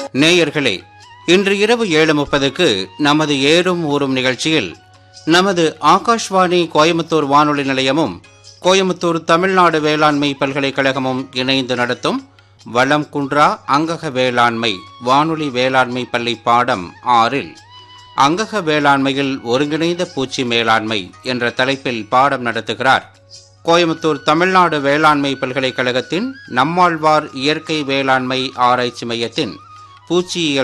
நேயர்களே இன்று இரவு ஏழு முப்பதுக்கு நமது ஏறும் ஊறும் நிகழ்ச்சியில் நமது ஆகாஷ்வாணி கோயம்புத்தூர் வானொலி நிலையமும் கோயம்புத்தூர் தமிழ்நாடு வேளாண்மை பல்கலைக்கழகமும் இணைந்து நடத்தும் வளம் குன்றா அங்கக வேளாண்மை வானொலி வேளாண்மை பள்ளி பாடம் ஆறில் அங்கக வேளாண்மையில் ஒருங்கிணைந்த பூச்சி மேலாண்மை என்ற தலைப்பில் பாடம் நடத்துகிறார் கோயம்புத்தூர் தமிழ்நாடு வேளாண்மை பல்கலைக்கழகத்தின் நம்மாழ்வார் இயற்கை வேளாண்மை ஆராய்ச்சி மையத்தின் பூச்சியியல்